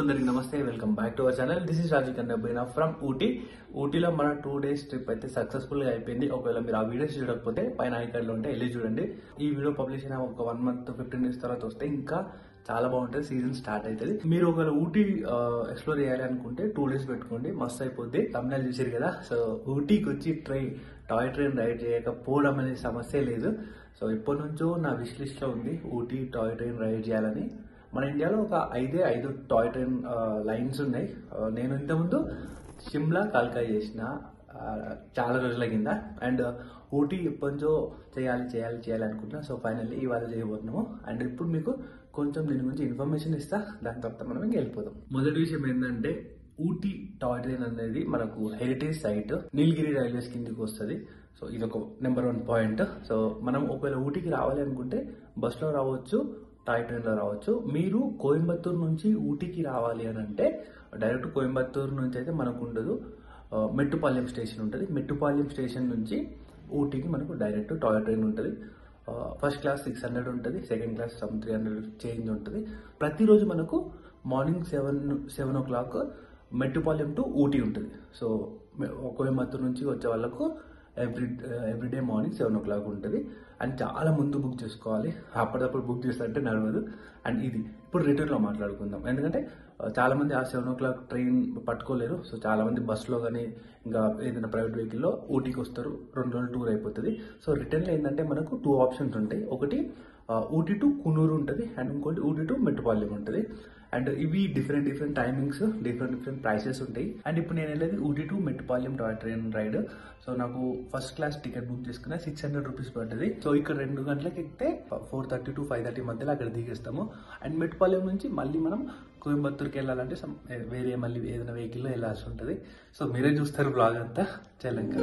అందరికి నమస్తే welcome back to our channel this is Raju కన్నబీనా ఫ్రమ్ ఊటీ ఊటీలో మన టూ డేస్ ట్రిప్ అయితే సక్సెస్ఫుల్ గా అయిపోయింది ఒకవేళ మీరు ఆ వీడియోస్ చూడకపోతే పైన ఐకార్డులో ఉంటే వెళ్ళి చూడండి ఈ వీడియో పబ్లిష్ అయిన ఒక వన్ మంత్ ఫిఫ్టీన్ డేస్ తర్వాత వస్తే ఇంకా చాలా బాగుంటుంది సీజన్ స్టార్ట్ అవుతుంది మీరు ఒకవేళ ఊటీ ఎక్స్ప్లోర్ చేయాలి అనుకుంటే టూ డేస్ పెట్టుకోండి మస్తు అయిపోద్ది తమిళ చూసారు కదా సో ఊటీకి వచ్చి ట్రైన్ టాయ్ ట్రైన్ రైడ్ చేయకపోవడం అనే సమస్య లేదు సో ఇప్పటి నుంచో నా విష్ లిస్ట్ లో ఉంది ఊటీ టాయ్ ట్రైన్ రైడ్ చేయాలని మన ఇండియాలో ఒక ఐదే ఐదు టాయ్ ట్రైన్ లైన్స్ ఉన్నాయి ఆ, నేను ఇంతకుముందు షిమ్లా కాల్కా చేసిన ఆ, చాలా రోజుల కింద అండ్ ఊటీ ఎప్పటించో చేయాలి చేయాలి చేయాలి అనుకుంటున్నా సో ఫైనల్లీ ఇవాళ చేయబోతున్నాము అండ్ ఇప్పుడు మీకు కొంచెం దీని గురించి ఇన్ఫర్మేషన్ ఇస్తా దాని తర్వాత మనం ఇంకా వెళ్ళిపోదాం మొదటి విషయం ఏంటంటే ఊటీ టాయ్ ట్రైన్ అనేది మనకు హెరిటేజ్ సైట్ నీలగిరి రైల్వేస్ కిందకి వస్తుంది సో ఇది ఒక నెంబర్ వన్ పాయింట్ సో మనం ఒకవేళ ఊటీకి రావాలి అనుకుంటే బస్లో రావచ్చు టాయ్ ట్రైన్లో రావచ్చు మీరు కోయంబత్తూరు నుంచి ఊటీకి రావాలి అని అంటే డైరెక్ట్ కోయంబత్తూరు నుంచి అయితే మనకు ఉండదు ఆ, మెట్టుపాలెం స్టేషన్ ఉంటుంది మెట్టుపాలెం స్టేషన్ నుంచి ఊటీకి మనకు డైరెక్ట్ టాయ్ ట్రైన్ ఉంటుంది ఫస్ట్ క్లాస్ సిక్స్ హండ్రెడ్ ఉంటుంది second class some three hundred change ఉంటుంది ప్రతిరోజు మనకు morning seven seven o'clock Mettupalayam to Ooty ఉంటుంది సో మె- కోయంబత్తూరు నుంచి వచ్చే వాళ్ళకు every everyday morning seven o'clock ఉంటుంది అండ్ చాలా ముందు బుక్ చేసుకోవాలి అప్పటిదప్పుడు బుక్ చేస్తుంటే నడవదు అండ్ ఇది ఇప్పుడు రిటర్న్లో మాట్లాడుకుందాం ఎందుకంటే ఆ, చాలా మంది ఆ సెవెన్ ఓ క్లాక్ ట్రైన్ పట్టుకోలేరు సో చాలా మంది బస్సులో కానీ ఇంకా ఏదైనా ప్రైవేట్ వెహికల్లో ఊటీకి వస్తారు రెండు రోజులు టూర్ అయిపోతుంది సో రిటర్న్లో ఏంటంటే మనకు టూ ఆప్షన్స్ ఉంటాయి ఒకటి ఆ, ఊటీ టు కునూరు ఉంటుంది అండ్ ఇంకోటి ఊటీ టు మెట్టుపాలెం ఉంటుంది అండ్ ఇవి different different timings different different prices ఉంటాయి అండ్ ఇప్పుడు నేను వెళ్ళేది Ooty to Mettupalayam toy train ride so నాకు ఫస్ట్ క్లాస్ టికెట్ బుక్ చేసుకున్న సిక్స్ హండ్రెడ్ రూపీస్ పడ్డది సో ఇక్కడ రెండు గంటలకు ఎక్కితే four thirty to five thirty మధ్యలో అక్కడ దిగేస్తాము అండ్ మెట్టుపాలెం నుంచి మళ్ళీ మనం కోయంబత్తూరుకి వెళ్ళాలంటే some- వేరే మళ్ళీ ఏదైనా వెహికల్లో వెళ్ళాల్సి ఉంటుంది సో మీరే చూస్తారు బ్లాగ్ అంతా చలంక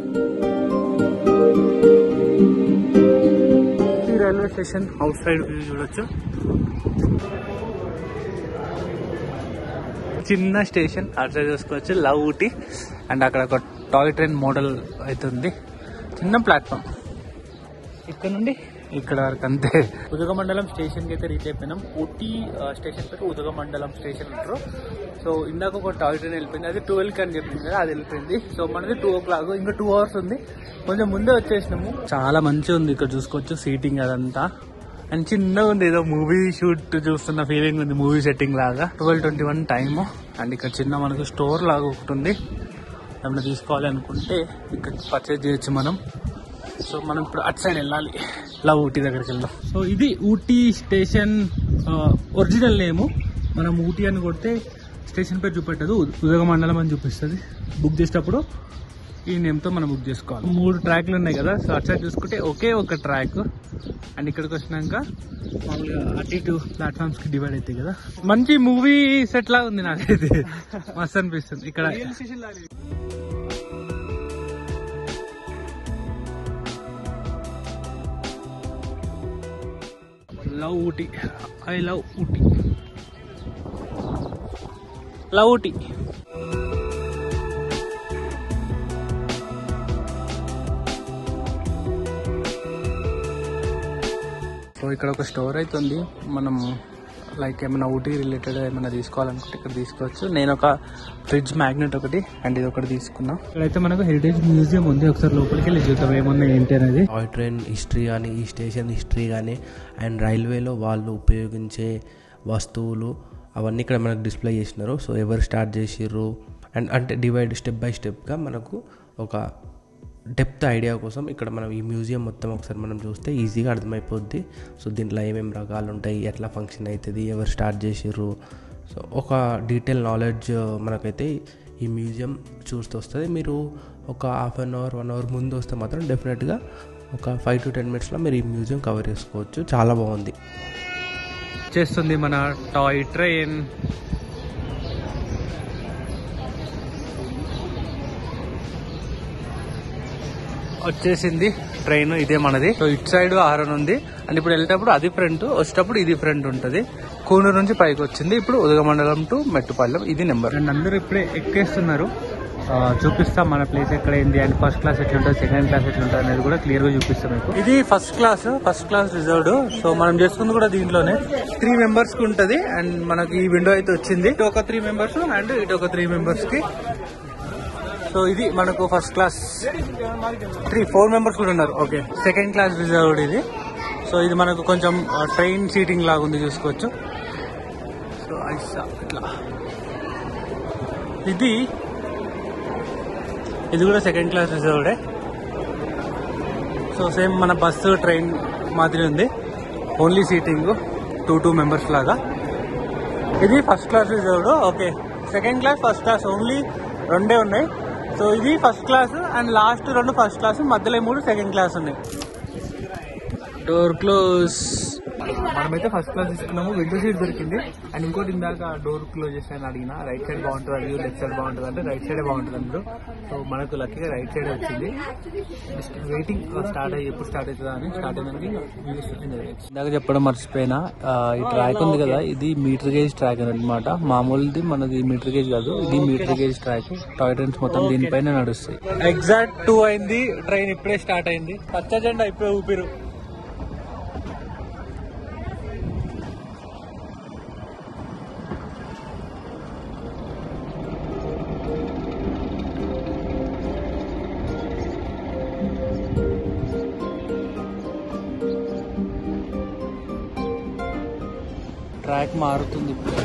ఈ railway station outside view చూడొచ్చు చిన్న స్టేషన్ అటు సైడ్ చూసుకోవచ్చు లవ్ ఊటీ అండ్ అక్కడ ఒక టాయ్ ట్రైన్ మోడల్ అవుతుంది చిన్న ప్లాట్ఫామ్ ఇక్కడ నుండి ఇక్కడ వరకు అంతే ఉదగమండలం స్టేషన్ కి అయితే రీచ్ అయిపోయినాం ఊటీ ఆ, స్టేషన్ పేరు ఉదగమండలం స్టేషన్ అంటారు సో ఇందాక ఒక టాయ్ ట్రైన్ వెళ్ళిపోయింది అది ట్వెల్వ్ కి అని చెప్పింది కదా అది వెళ్ళిపోయింది సో మనది టూ ఓ క్లాక్ ఇంకా టూ అవర్స్ ఉంది కొంచెం ముందే వచ్చేసినాము చాలా మంచిగా ఉంది ఇక్కడ చూసుకోవచ్చు సీటింగ్ అదంతా అండ్ చిన్నగా ఉంది ఏదో మూవీ షూట్ చూస్తున్న ఫీలింగ్ ఉంది మూవీ సెట్టింగ్ లాగా twelve twenty one time and ఇక్కడ చిన్న మనకు స్టోర్ లాగా ఒకటి ఉంది ఏమైనా తీసుకోవాలి అనుకుంటే ఇక్కడ పర్చేజ్ చేయొచ్చు మనం సో మనం ఇప్పుడు అటు సైడ్ వెళ్ళాలి ఇలా ఊటీ దగ్గరికి వెళ్దాం సో ఇది ఊటీ స్టేషన్ ఒరిజినల్ నేము మనం ఊటీ అని కొడితే స్టేషన్ పేరు చూపెట్టదు ఉదగ మండలం అని చూపిస్తుంది బుక్ చేసేటప్పుడు ఈ నేమ్తో మనం బుక్ చేసుకోవాలి మూడు ట్రాక్లు ఉన్నాయి కదా సో అటు సైడ్ చూసుకుంటే ఒకే ఒక ట్రాక్ అండ్ ఇక్కడికి వచ్చినాక మామూలుగా అటు ఇటు ప్లాట్ఫామ్స్ కి డివైడ్ అవుతాయి కదా మంచి మూవీ సెట్ లాగా ఉంది నాకైతే మస్తు అనిపిస్తుంది ఇక్కడ love Ooty I love Ooty love Ooty so ఇక్కడ ఒక స్టోర్ అయితే ఉంది మనం లైక్ ఏమైనా ఊటీ రిలేటెడ్ ఏమైనా తీసుకోవాలనుకుంటే ఇక్కడ తీసుకోవచ్చు నేను ఒక ఫ్రిడ్జ్ మ్యాగ్నెట్ ఒకటి అండ్ ఇది ఒకటి తీసుకున్నా ఇక్కడైతే మనకు హెరిటేజ్ మ్యూజియం ఉంది ఒకసారి లోపలికి వెళ్ళి చూద్దాం ఏముంది ఏంటి అనేది టాయ్ ట్రైన్ హిస్టరీ కానీ ఈ స్టేషన్ హిస్టరీ కానీ అండ్ రైల్వేలో వాళ్ళు ఉపయోగించే వస్తువులు అవన్నీ ఇక్కడ మనకు డిస్ప్లే చేసినారు సో ఎవరు స్టార్ట్ చేసిర్రు అండ్ అంటే డివైడ్ స్టెప్ బై స్టెప్గా మనకు ఒక డెప్త్ ఐడియా కోసం ఇక్కడ మనం ఈ మ్యూజియం మొత్తం ఒకసారి మనం చూస్తే ఈజీగా అర్థమైపోద్ది సో దీంట్లో ఏమేమి రకాలు ఉంటాయి ఎట్లా ఫంక్షన్ అవుతుంది ఎవరు స్టార్ట్ చేసిర్రు సో ఒక డీటెయిల్ నాలెడ్జ్ మనకైతే ఈ మ్యూజియం చూస్తూ వస్తుంది మీరు ఒక half an hour one hour ముందు వస్తే మాత్రం డెఫినెట్గా ఒక ఫైవ్ టు టెన్ మినిట్స్లో మీరు ఈ మ్యూజియం కవర్ చేసుకోవచ్చు చాలా బాగుంది చేస్తుంది మన టాయ్ ట్రైన్ వచ్చేసింది ట్రైన్ ఇదే మనది సో ఇటు సైడ్ ఆరన్ ఉంది అండ్ ఇప్పుడు వెళ్ళేటప్పుడు అది ఫ్రంట్ వచ్చేటప్పుడు ఇది ఫ్రంట్ ఉంటుంది కూనూరు నుంచి పైకి వచ్చింది ఇప్పుడు ఉదగమండలం టు మెట్టుపాలెం ఇది నెంబర్ అండ్ అందరూ ఇప్పుడే ఎక్కేస్తున్నారు ఆ, చూపిస్తాం మన ప్లేస్ ఎక్కడ ఏంది అండ్ ఫస్ట్ క్లాస్ ఎట్లా ఉంటుంది సెకండ్ క్లాస్ ఎట్లా ఉంటుంది అనేది కూడా క్లియర్ గా చూపిస్తాం మీకు ఇది first class first class reserved so మనం చేసుకుంది కూడా దీంట్లోనే త్రీ మెంబర్స్ కి ఉంటది అండ్ మనకి ఈ విండో అయితే వచ్చింది ఇటు ఒక త్రీ మెంబర్స్ అండ్ ఇటు ఒక త్రీ మెంబర్స్ కి సో ఇది మనకు first class three four members కూడా ఉన్నారు ఓకే సెకండ్ క్లాస్ రిజర్వ్డ్ ఇది సో ఇది మనకు కొంచెం ట్రైన్ సీటింగ్ లాగా ఉంది చూసుకోవచ్చు సో ఐసా ఇట్లా ఇది ఇది కూడా సెకండ్ క్లాస్ రిజర్వ్డే సో సేమ్ మన బస్సు ట్రైన్ మాదిరి ఉంది only seating two two members లాగా ఇది first class reserved okay second class first class only రెండే ఉన్నాయి సో ఇది ఫస్ట్ క్లాస్ అండ్ లాస్ట్ రెండు ఫస్ట్ క్లాస్ మధ్యలో ఈ మూడు సెకండ్ క్లాస్ ఉన్నాయి డోర్ క్లోజ్ మనమైతే ఫస్ట్ క్లాస్ తీసుకున్నాము విండో సీట్ దొరికింది అండ్ ఇంకోటి ఇందాక డోర్ క్లోజ్ చేసాను అడిగిన రైట్ సైడ్ బాగుంటుంది అది లెఫ్ట్ సైడ్ బాగుంటుంది అంటే రైట్ సైడే బాగుంటుంది అందరూ సో మనకు లక్కీగా రైట్ సైడ్ వచ్చింది జస్ట్ వెయిటింగ్ స్టార్ట్ అయ్యి ఎప్పుడు స్టార్ట్ అవుతుందా అని స్టార్ట్ అయినాక ఇందాక చెప్పడం మర్చిపోయినా ఆ, ఈ ట్రాక్ ఉంది కదా ఇది మీటర్ గేజ్ ట్రాక్ అనమాట మామూలుది మనది మీటర్ గేజ్ కాదు ఇది meter gauge track toy trains మొత్తం దీనిపైన నడుస్తాయి ఎగ్జాక్ట్ టూ అయింది ట్రైన్ ఇప్పుడే స్టార్ట్ అయింది పచ్చ జెండా ఇప్పుడే ఊపిరు ట్రాక్ మారుతుంది ఇప్పుడు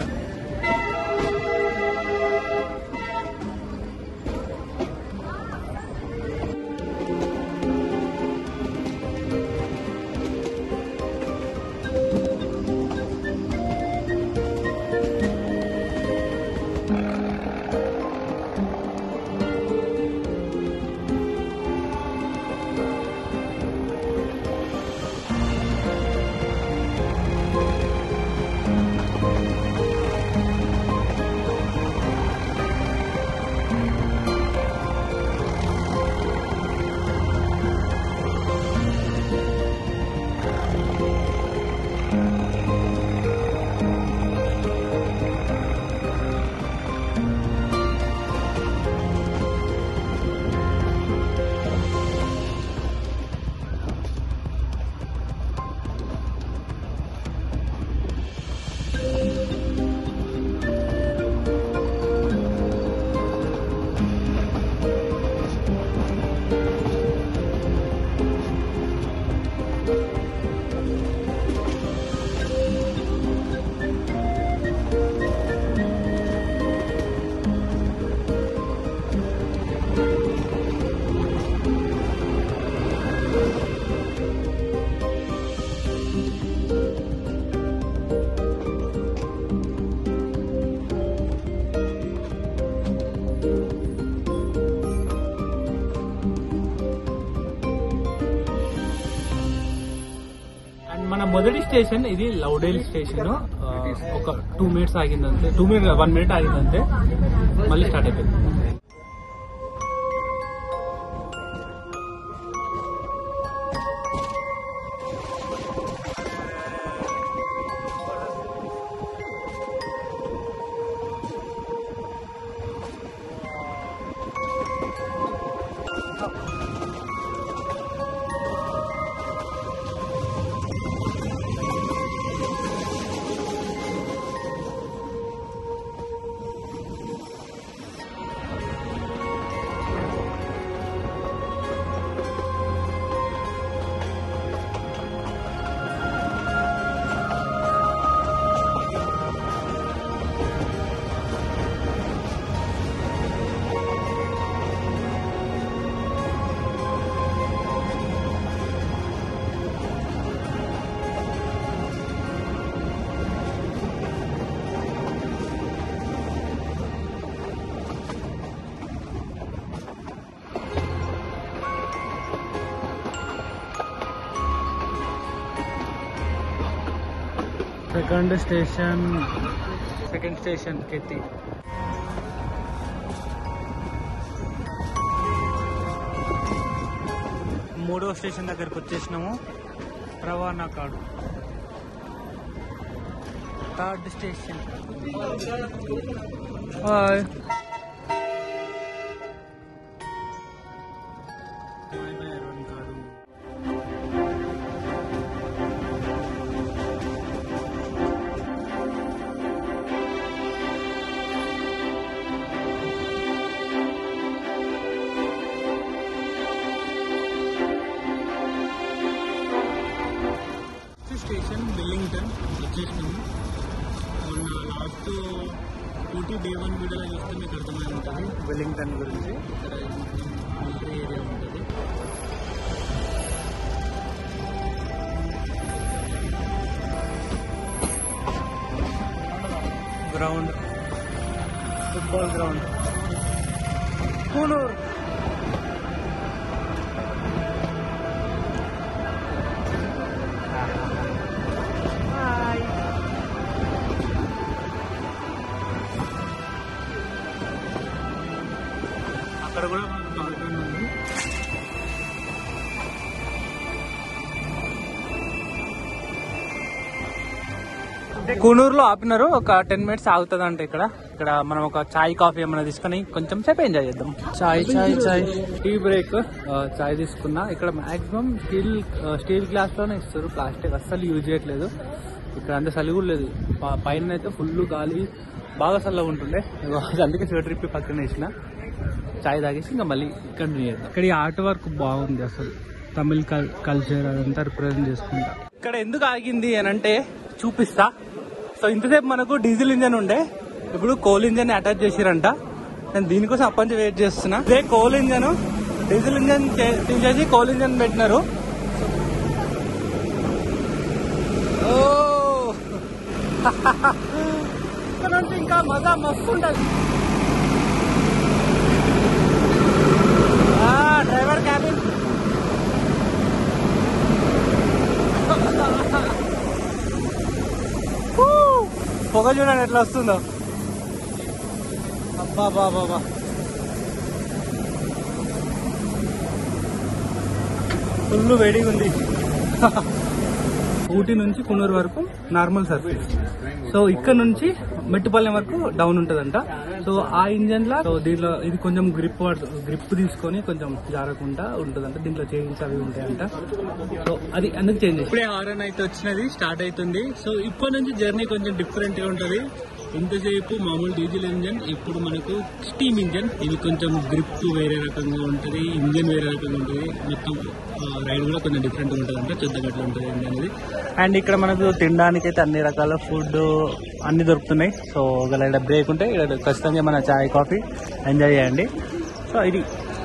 అండ్ మన మొదటి స్టేషన్ ఇది లౌడేల్ స్టేషన్ ఒక టూ మినిట్స్ ఆగిందంతే టూ మినిట్ వన్ మినిట్ ఆగిందంతే మళ్ళీ స్టార్ట్ అయిపోయింది సెకండ్ స్టేషన్ సెకండ్ స్టేషన్ కెత్తి మూడో స్టేషన్ దగ్గరకు వచ్చేసినాము రవాణా కాడు థర్డ్ స్టేషన్ హాయ్ వచ్చేసినాము మొన్న లాస్ట్ ఊటీ డే వన్ వీడియోలో చూస్తే మీకు అర్థమై ఉంటుంది వెల్లింగ్టన్ గురించి ఇక్కడ ఎంట్రీ ఏరియా ఉంటుంది గ్రౌండ్ ఫుట్బాల్ గ్రౌండ్ కూనూరు అక్కడ కూడా బాల్కనీ ఉంది కూనూరులో ఆపినారు ఒక టెన్ మినిట్స్ ఆగుతుంది అంటే ఇక్కడ ఇక్కడ మనం ఒక చాయ్ కాఫీ ఏమైనా తీసుకొని కొంచెం సేపు ఎంజాయ్ చేద్దాం చాయ్ చాయ్ చాయ్ టీ బ్రేక్ చాయ్ తీసుకున్నా ఇక్కడ మాక్సిమం స్టీల్ స్టీల్ గ్లాస్ లోనే ఇస్తారు ప్లాస్టిక్ అస్సలు యూజ్ చేయట్లేదు ఇక్కడ అంత చలి కూడా లేదు ప- పైన అయితే ఫుల్ గాలి బాగా చల్లగా ఉంటుండే ఇగో అందుకే స్వెటర్ ఇప్పి పక్కన వేసిన చాయ్ తాగేసి ఇంకా మళ్ళీ కంటిన్యూ చేద్దాం ఇక్కడ ఈ ఆర్ట్ వర్క్ బాగుంది అసలు తమిళ్ కల్చర్ అదంతా రిప్రజెంట్ చేసుకుంటా ఇక్కడ ఎందుకు ఆగింది అని అంటే చూపిస్తా సో ఇంతసేపు మనకు డీజిల్ ఇంజన్ ఉండే ఇప్పుడు కోల్ ఇంజన్ అటాచ్ చేసిరంట నేను దీనికోసం అప్పటి నుంచి వెయిట్ చేస్తున్నా ఇదే కోల్ ఇంజన్ డీజిల్ ఇంజన్ చే- తీసేసి కోల్ ఇంజన్ పెట్టినారు ఓ ఇక్కడ నుంచి ఇంకా మజా మస్తు ఉంటది ఆ, డ్రైవర్ క్యాబిన్ హూ! పొగ చూడండి ఎట్లా వస్తుందో అబ్బా బాబా బా ఫుల్ వేడిగా ఉంది ఊటీ నుంచి కున్నూరు వరకు నార్మల్ సర్ఫేస్ సో ఇక్కడ నుంచి మెట్టుపల్లెం వరకు డౌన్ ఉంటదంట సో ఆ ఇంజన్ లా సో దీంట్లో ఇది కొంచెం గ్రిప్ గ్రిప్ తీసుకొని కొంచెం జారకుండా ఉంటదంట దీంట్లో చేంజ్ అవి ఉంటాయంట సో అది అందుకు చేంజ్ ఇప్పుడే హారన్ అయితే వచ్చినది స్టార్ట్ అవుతుంది సో ఇప్పటి నుంచి జర్నీ కొంచెం డిఫరెంట్ గా ఉంటది ఇంతసేపు మామూలు డీజిల్ ఇంజన్ ఇప్పుడు మనకు స్టీమ్ ఇంజన్ ఇది కొంచెం గ్రిప్ వేరే రకంగా ఉంటుంది ఇంజన్ వేరే రకంగా ఉంటుంది మొత్తం రైడ్ కూడా కొంచెం డిఫరెంట్ గా ఉంటుంది అంటే చూద్దాం ఎట్లా ఉంటుంది ఏంటి అనేది అండ్ ఇక్కడ మనకు తినడానికి అయితే అన్ని రకాల ఫుడ్ అన్ని దొరుకుతున్నాయి సో ఒకవేళ బ్రేక్ ఉంటే ఇక్కడ ఖచ్చితంగా మన చాయ్ కాఫీ ఎంజాయ్ చేయండి సో ఇది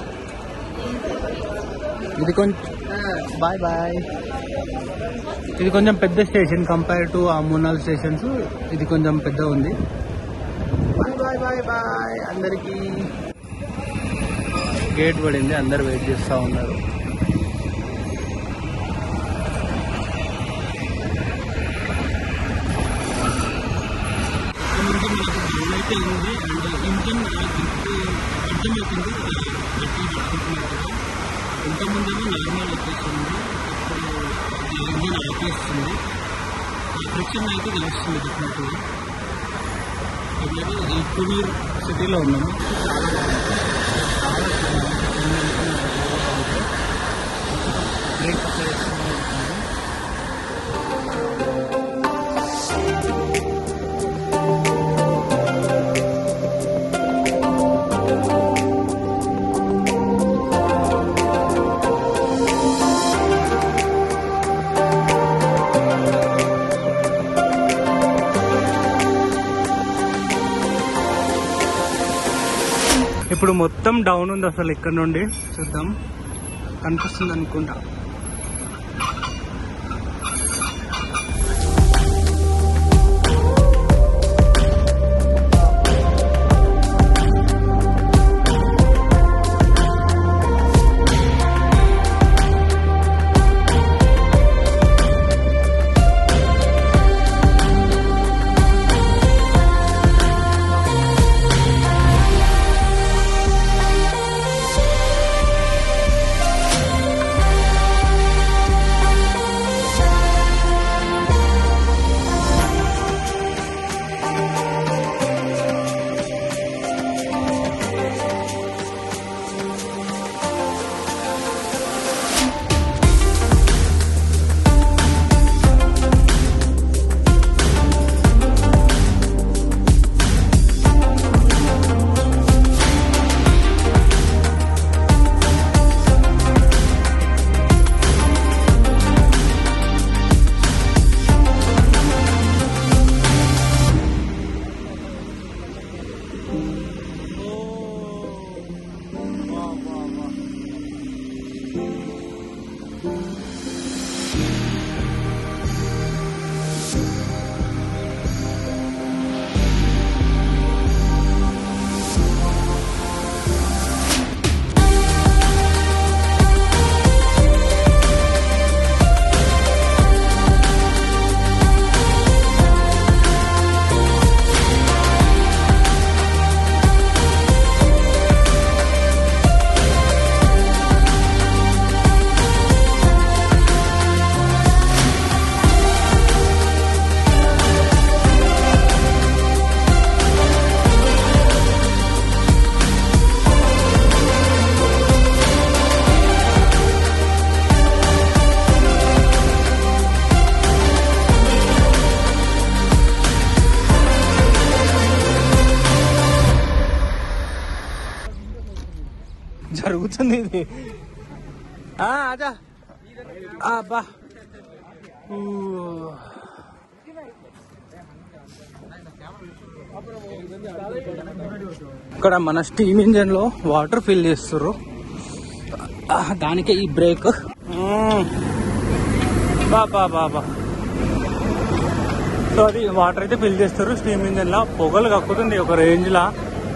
ఇది కొంచెం బాయ్ బాయ్ ఇది కొంచెం పెద్ద స్టేషన్ కంపేర్ టు ఆ మూనాల్ స్టేషన్స్ ఇది కొంచెం పెద్ద ఉంది బాయ్ బాయ్ బాయ్ బాయ్ అందరికి గేట్ పడింది అందరు వెయిట్ చేస్తూ ఉన్నారు అయితే ఉంది అండ్ ఇంజన్ అర్థమవుతుంది గట్టి పట్టుకుంటున్నారు కదా ఇంతకుముందేమో నార్మల్ వచ్చేస్తుంది ఇప్పుడు ఇంజన్ ఆపేస్తుంది ఫ్రిక్షన్ అయితే తెలుస్తుంది డెఫినెట్గా ఇప్పుడు ఈ కునూర్ సిటీలో ఉన్నాము బ్రేక్ ఇప్పుడు మొత్తం డౌన్ ఉంది అసలు ఇక్కడ నుండి చూద్దాం కనిపిస్తుంది అనుకుంటా కరుగుతుంది ఇది ఆ, ఆజా ఆ, అబ్బా ఊ. ఇక్కడ మన స్టీమ్ ఇంజన్ లో వాటర్ ఫిల్ చేస్తుర్రు ఆ, దానికే ఈ బ్రేక్ బాబా బాబా సో అది వాటర్ అయితే ఫిల్ చేస్తారు స్టీమ్ ఇంజన్ లా పొగలు కక్కుతుంది ఒక రేంజ్ లా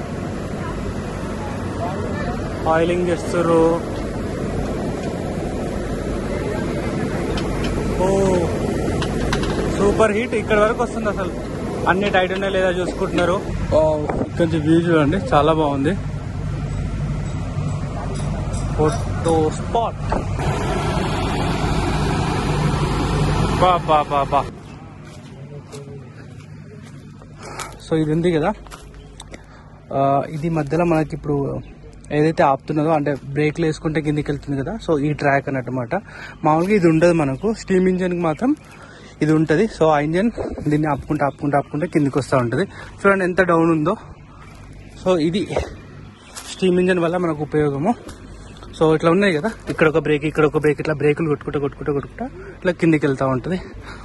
ఆయిలింగ్ చేస్తారు ఓ సూపర్ హీట్ ఇక్కడ వరకు వస్తుంది అసలు అన్ని టైట్ ఉన్నాయి లేదా చూసుకుంటున్నారు ఓ, కొంచెం వ్యూ చూడండి చాలా బాగుంది ఫోటో స్పాట్ బా బా బా బా సో ఇది ఉంది కదా ఆ, ఇది మధ్యలో మనకి ఇప్పుడు ఏదైతే ఆపుతున్నదో అంటే బ్రేక్లు వేసుకుంటే కిందికి వెళ్తుంది కదా సో ఈ ట్రాక్ అన్నమాట మామూలుగా ఇది ఉండదు మనకు స్టీమ్ ఇంజన్కి మాత్రం ఇది ఉంటుంది సో ఆ ఇంజన్ దీన్ని ఆపుకుంటూ ఆపుకుంటూ ఆపుకుంటే కిందికి వస్తూ ఉంటుంది చూడండి ఎంత డౌన్ ఉందో సో ఇది స్టీమ్ ఇంజన్ వల్ల మనకు ఉపయోగము సో ఇట్లా ఉన్నాయి కదా ఇక్కడ ఒక బ్రేక్ ఇక్కడ ఒక బ్రేక్ ఇట్లా బ్రేకులు కొట్టుకుంటా కొట్టుకుంటా కొట్టుకుంటా ఇట్లా కిందికి వెళ్తూ ఉంటుంది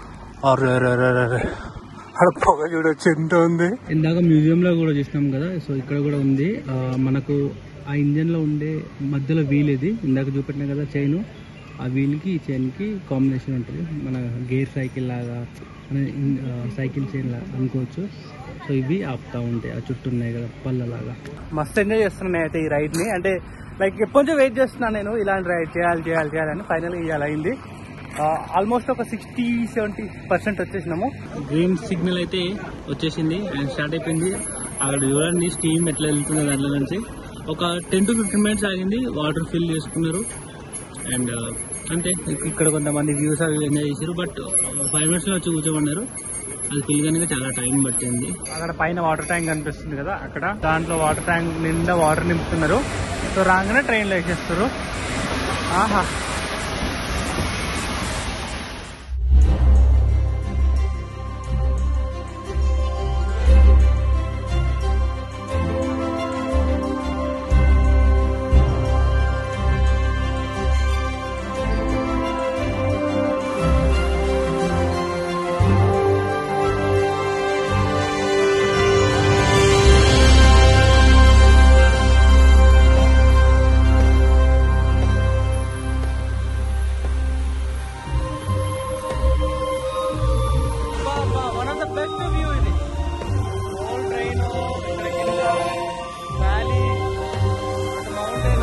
అక్కడ పొగ చూడొచ్చు ఎంత ఉంది ఇందాక మ్యూజియం లో కూడా చూసినాం కదా సో ఇక్కడ కూడా ఉంది ఆ, మనకు ఆ ఇంజన్ లో ఉండే మధ్యలో వీల్ ఇది ఇందాక చూపెట్టినా కదా చైన్ ఆ వీల్ కి ఈ చైన్ కి కాంబినేషన్ ఉంటుంది మన గేర్ సైకిల్ లాగా మన ఇన్- ఆ, సైకిల్ చైన్ లాగా అనుకోవచ్చు సో ఇవి ఆపుతా ఉంటాయి ఆ చుట్టూ ఉన్నాయి కదా పళ్ళలాగా మస్తు ఎంజాయ్ చేస్తున్నాను అయితే ఈ రైడ్ ని అంటే లైక్ ఎప్పటి నుంచో వెయిట్ చేస్తున్నాను నేను ఇలాంటి రైడ్ చేయాలి చేయాలి చేయాలని ఫైనల్ ఇవాళ అయింది ఆల్మోస్ట్ ఒక సిక్స్టీ సెవెంటీ పర్సెంట్ వచ్చేసినాము గ్రీన్ సిగ్నల్ అయితే వచ్చేసింది అండ్ స్టార్ట్ అయిపోయింది అక్కడ చూడండి స్టీమ్ ఎట్లా వెళ్తుంది దాంట్లో నుంచి ఒక టెన్ టు ఫిఫ్టీన్ మినిట్స్ ఆగింది వాటర్ ఫిల్ చేసుకున్నారు అండ్ అంతే ఇక్- ఇక్కడ కొంతమంది వ్యూస్ అవి ఎంజాయ్ చేశారు బట్ ఫైవ్ మినిట్స్లో వచ్చి కూర్చోమన్నారు అది పిల్లగానికి చాలా టైం పట్టింది అక్కడ పైన వాటర్ ట్యాంక్ కనిపిస్తుంది కదా అక్కడ దాంట్లో వాటర్ ట్యాంక్ నిండా వాటర్ నింపుతున్నారు సో రాగానే ట్రైన్లో వేసేస్తారు ఆహా one of the best view ఇది ఓల్ ట్రైన్ వ్యాలీ మౌంటైన్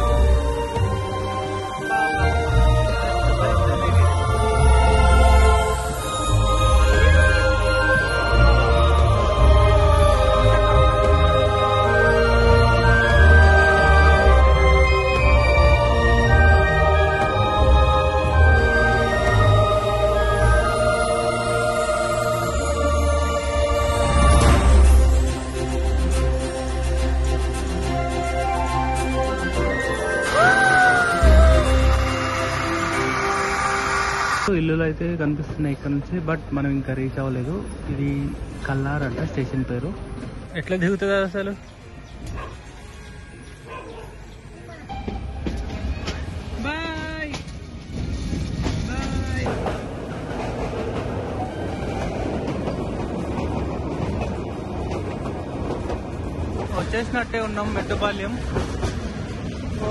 ఇల్లులు అయితే కనిపిస్తున్నాయి ఇక్కడ నుంచి బట్ మనం ఇంకా రీచ్ అవ్వలేదు ఇది కల్లార్ అంట స్టేషన్ పేరు ఎట్లా దిగుతుంది అసలు బాయ్ బాయ్ వచ్చేసినట్టే ఉన్నాం మెట్టుపాలెం ఓ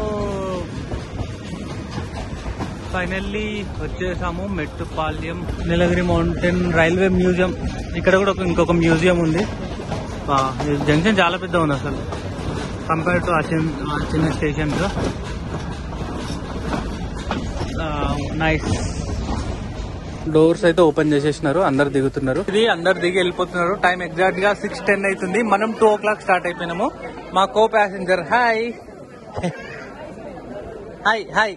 ఫైనల్లీ వచ్చేసాము Mettupalayam Nilgiri mountain railway museum ఇక్కడ కూడా ఒక ఇంకొక మ్యూజియం ఉంది ఆ, ఈ జంక్షన్ చాలా పెద్ద ఉంది అసలు కంపేర్ టు ఆ చిన్న ఆ చిన్న స్టేషన్స్ నైస్ డోర్స్ అయితే ఓపెన్ చేసేసినారు అందరు దిగుతున్నారు ఇది అందరు దిగి వెళ్ళిపోతున్నారు టైం ఎగ్జాక్ట్ గా సిక్స్ టెన్ అవుతుంది మనం టూ ఓ క్లాక్ స్టార్ట్ అయిపోయినాము మా co passenger hi hi hi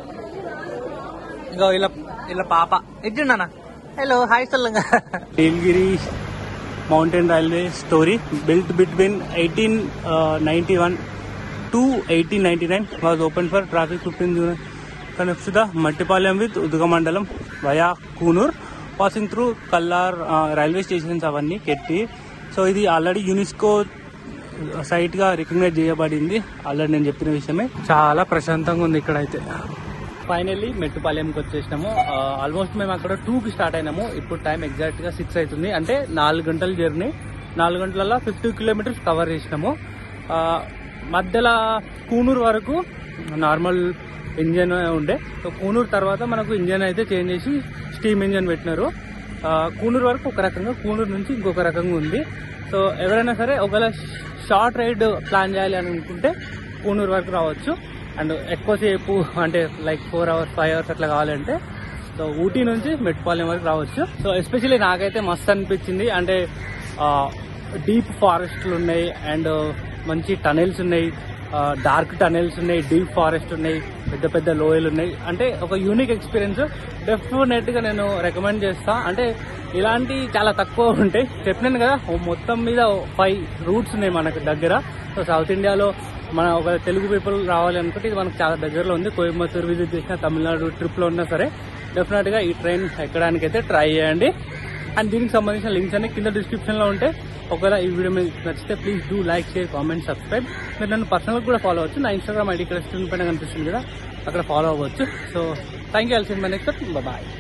ఇగో ఇలా ఇలా పాప ఇచ్చిండనా హలో హాయ్ సల్లంగా Nilgiri mountain railway story built between eighteen ninety one to eighteen ninety nine was open for traffic fifteen connects the Mettupalayam with Udhagamandalam via Coonoor passing through Kallar railway stations అవన్నీ కెట్టి so ఇది already UNESCO site గా recognise చేయబడింది already నేను చెప్పిన విషయమే చాలా ప్రశాంతంగా ఉంది ఇక్కడైతే ఫైనల్లీ మెట్టుపాలెంకి వచ్చేసినాము ఆల్మోస్ట్ మేము అక్కడ టూ కి స్టార్ట్ అయినాము ఇప్పుడు టైం ఎగ్జాక్ట్ గా సిక్స్ అవుతుంది అంటే నాలుగు గంటల జర్నీ నాలుగు గంటలలో ఫిఫ్టీ కిలోమీటర్స్ కవర్ చేసినాము ఆ, మధ్యలో కూనూరు వరకు నార్మల్ ఇంజన్ ఉండే సో కూనూరు తర్వాత మనకు ఇంజన్ అయితే చేంజ్ చేసి స్టీమ్ ఇంజన్ పెట్టినారు ఆ, కూనూరు వరకు ఒక రకంగా కూనూరు నుంచి ఇంకొక రకంగా ఉంది సో ఎవరైనా సరే ఒకవేళ షార్ట్ రైడ్ ప్లాన్ చేయాలి అని అనుకుంటే కూనూరు వరకు రావచ్చు అండ్ ఎక్కువసేపు అంటే like four hours five hours అట్లా కావాలంటే సో ఊటీ నుంచి మెట్పాలెం వరకు రావచ్చు సో ఎస్పెషల్లీ నాకైతే మస్తు అనిపించింది అంటే డీప్ ఫారెస్ట్లు ఉన్నాయి అండ్ మంచి టనెల్స్ ఉన్నాయి డార్క్ టనెల్స్ ఉన్నాయి డీప్ ఫారెస్ట్ ఉన్నాయి పెద్ద పెద్ద లోయలు ఉన్నాయి అంటే ఒక యూనిక్ ఎక్స్పీరియన్స్ డెఫినెట్ గా నేను రికమెండ్ చేస్తా అంటే ఇలాంటి చాలా తక్కువ ఉంటాయి చెప్పినాను కదా ఓ మొత్తం మీద ఫైవ్ రూట్స్ ఉన్నాయి మనకు దగ్గర సో సౌత్ ఇండియాలో మన ఒక తెలుగు పీపుల్ రావాలి అనుకుంటే ఇది మనకు చాలా దగ్గరలో ఉంది కోయంబత్తూరు విజిట్ చేసిన తమిళనాడు ట్రిప్ లో ఉన్నా సరే డెఫినెట్ గా ఈ ట్రైన్ ఎక్కడానికి అయితే ట్రై చేయండి అండ్ దీనికి సంబంధించిన లింక్స్ అన్ని కింద డిస్క్రిప్షన్ లో ఉంటాయి ఒకవేళ ఈ వీడియో మీకు నచ్చితే please do like share comment subscribe మీరు నన్ను పర్సనల్ కూడా ఫాలో అవ్వచ్చు నా ఇన్స్టాగ్రామ్ ఐడి ఇక్కడ స్క్రీన్ పైన కనిపిస్తుంది కదా అక్కడ ఫాలో అవ్వచ్చు సో థ్యాంక్ యూ అల్సిన్ మై నెక్స్ట్ బాయ్